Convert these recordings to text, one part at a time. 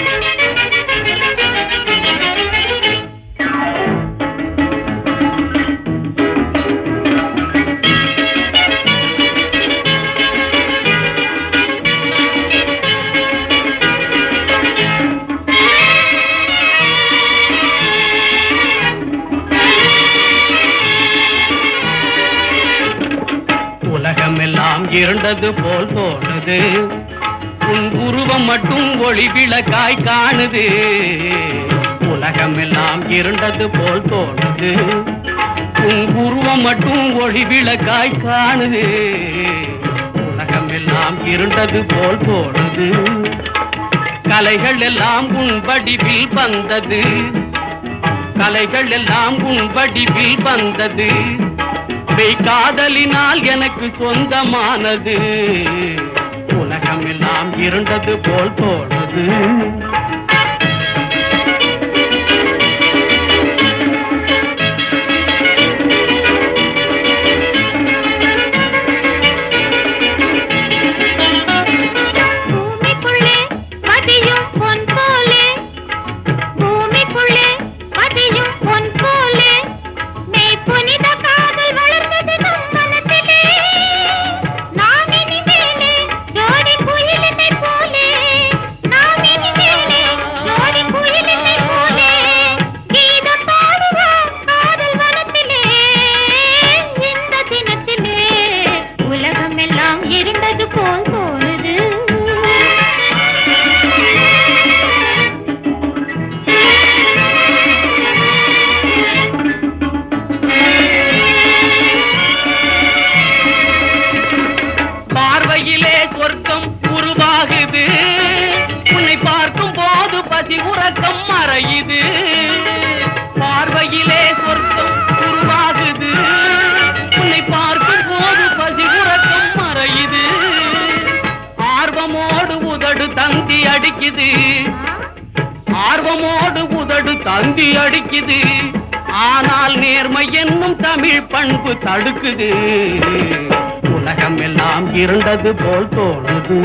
உலகமெல்லாம் இருண்டது போல் தோணுது உன் உருவம் மட்டும் ஒளி விளக்காய் காணுது உலகமெல்லாம் இருண்டது போல் தோணுது உன் உருவம் மட்டும் ஒளி விளக்காய் காணுது உலகமெல்லாம் இருண்டது போல் தோணுது கலைகள் எல்லாம் உன் வடிவில் வந்தது கலைகள் எல்லாம் உன் வடிவில் வந்தது மெய் காதலினால் எனக்கு சொந்தமானது உலகம் எல்லாம் இருண்டது போல் தோணுது பூமிக்குள்ளே மதியும் பொன் போலே பூமிக்குள்ளே மதியும் பொன் போலே மெய் புனித காதல் வளர்ந்தது நம் மனத்திலே நாம் இனிமேலே ஜோடி குயிலினை போலே நாம் இனிமேலே ஜோடி குயிலினை போலே கீதம் பாடுவோம் காதல் வனத்திலே இந்த தினத்திலே உலகம் எல்லாம் இருண்டது போல் தோணுது பார்வையிலே சொர்க்கம் உருவாகுது உன்னை பார்க்கும் போது பசி உறக்கம் மறையுது பார்வையிலே சொர்க்கம் உருவாகுது உன்னை பார்க்கும் போது பசி உறக்கம் மறையுது ஆர்வமோடு உதடு தந்தி அடிக்குது ஆர்வமோடு உதடு தந்தி அடிக்குது ஆனால் நேர்மை என்னும் தமிழ் பண்பு தடுக்குது உலகம் எல்லாம் இருண்டது போல் தோணுது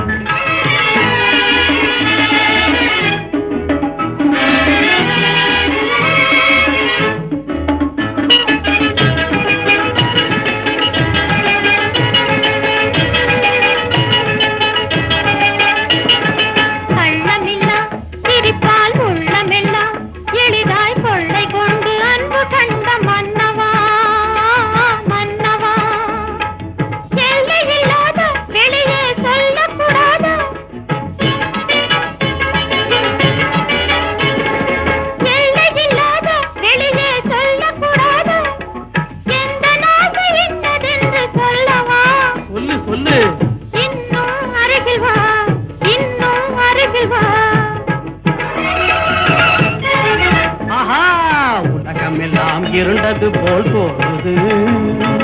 கள்ளமில்லா சிரிப்பால் உள்ளமெல்லாம் எளிதாய் கொள்ளை கொண்டு அன்பு கண்ட மன்னவா மன்னவா எல்லையில்லாத வெளியே சொல்லக்கூடாத எல்லையில்லாத வெளியே சொல்லக்கூடாத எந்த நாசை இன்னதென்று சொல்லவா சொல்லு சொல்லு இன்னும் அருகில் வா இன்னும் அருகில் வா ஆஹா உலகம் எல்லாம் இருண்டது போல் தோணுது